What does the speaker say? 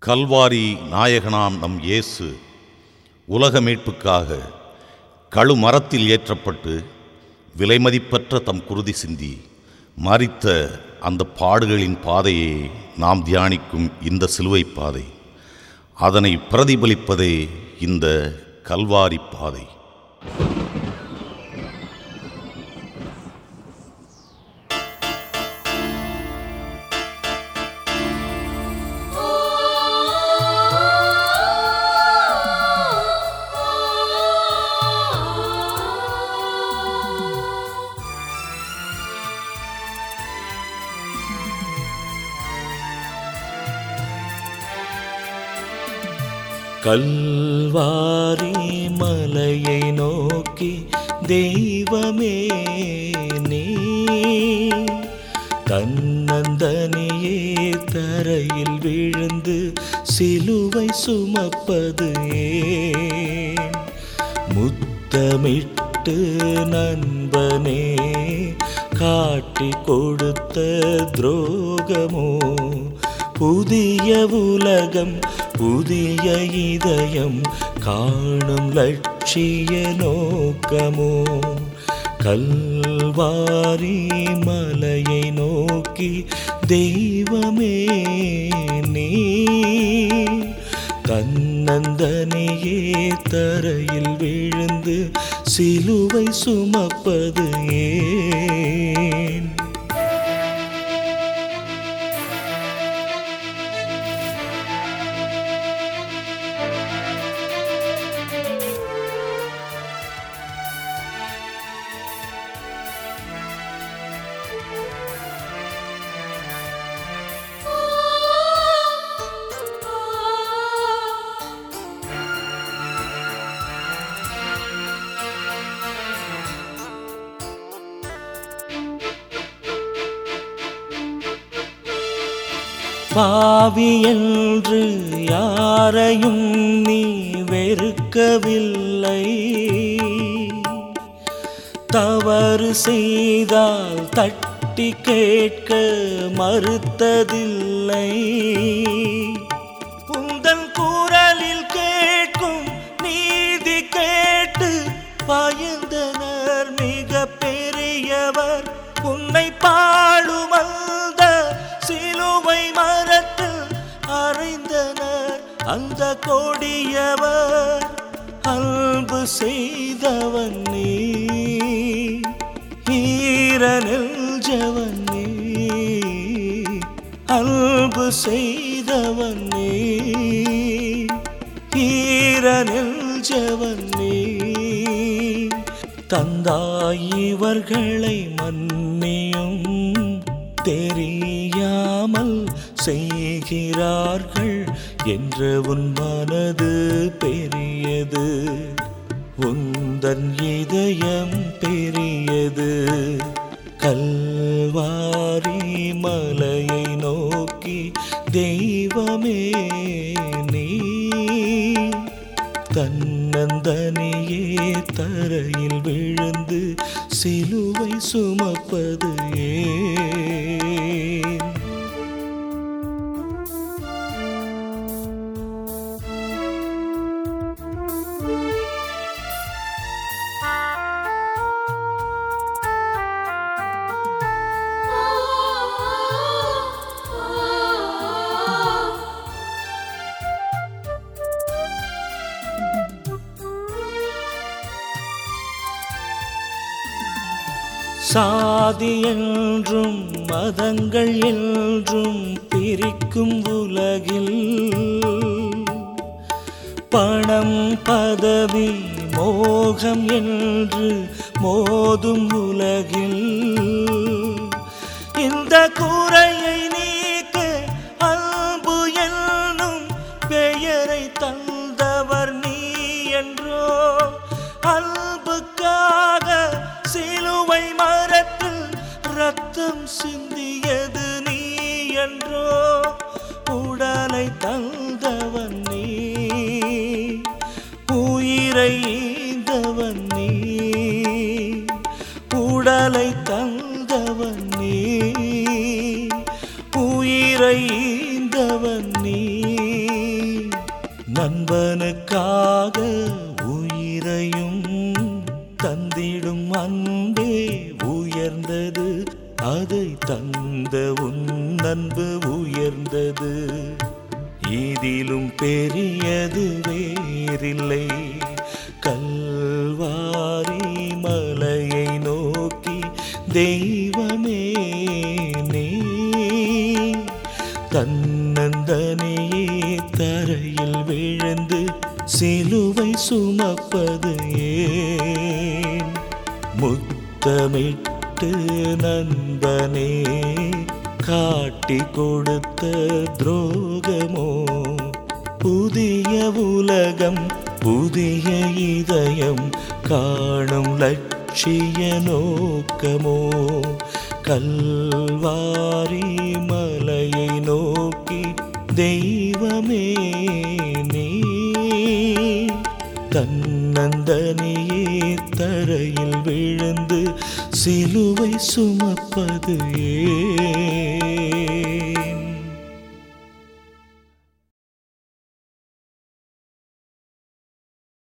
கல்வாரி நாயகனாம் நம் இயேசு உலக மீட்புக்காக கழுமரத்தில் ஏற்றப்பட்டு விலைமதிப்பற்ற தம் குருதி சிந்தி மரித்த அந்த பாடுகளின் பாதையை நாம் தியானிக்கும் இந்த சிலுவை பாதை அதனை பிரதிபலிப்பதே இந்த கல்வாரி பாதை கல்வாரி மலையை நோக்கி தெய்வமே நீ தன்னந்தனியே தரையில் விழுந்து சிலுவை சுமப்பது ஏன் முத்தமிட்டு நண்பனே காட்டி கொடுத்த துரோகமோ புதிய உலகம் புதிய இதயம் காணும் லட்சிய நோக்கமோ கல்வாரி மலையை நோக்கி தெய்வமே நீ தன்னந்தனியே தரையில் விழுந்து சிலுவை சுமப்பது ஏன் பாவி என்று யாரையும் நீ வெறுக்கவில்லை தவறு செய்தால் தட்டி கேட்க மறுத்ததில்லை உந்தன் குரலில் கேட்கும் நீதி கேட்டு பயந்தனர் மிக பெரியவர் உன்னை பாடுமந்த சிலுவை மரத்தில் அறைந்தனர் அந்த கொடியவர் அன்பு செய்தவன் நீ ஈரனில் ஜவன் நீ அன்பு செய்தவன் நீ ஈரனில் ஜவன் நீ தந்தாய் இவர்களை மன்னியும் தெரியாமல் செய்கிறார்கள் என்ற உன் மனது பெரியது உந்தன் இதயம் பெரியது கல்வாரி மலையை நோக்கி தெய்வமே நீ தன்னந்தனியே தரையில் விழுந்து சிலுவை சுமப்பது ஏன் சாதி என்றும் மதங்கள் என்றும் பிரிக்கும் உலகில் பணம் பதவி மோகம் என்று மோதும் உலகில் இந்த குறையை நீக்க அன்பு என்னும் பெயரை தந்தவர் நீ என்றோ அன்புக்காக சிலுவை மரத்தில் ரத்தம் சிந்தியது நீ என்றோ உடலை தந்தவன் நீ உயிரை ஈந்தவன் நீ உடலை தந்தவன் நீ உயிரை ஈந்தவன் நீ நண்பனுக்காக உயிரையும் தந்திடும் அன்பே உயர்ந்தது அதை தந்த உன் அன்பு உயர்ந்தது இதிலும் பெரியது வேறில்லை கல்வாரி மலையை நோக்கி தெய்வமே நீ தன்னந்தனையே தரையில் விழுந்து சிலுவை சுமப்பது ஏன் முத்தமிட்டு நண்பனே காட்டி கொடுத்த துரோகமோ புதிய உலகம் புதிய இதயம் காணும் லட்சிய நோக்கமோ கல்வாரி மலையை நோக்கி தெய்வமே நீ தன்னந்தனியே தரையில் விழுந்து சிலுவை சுமப்பது ஏன்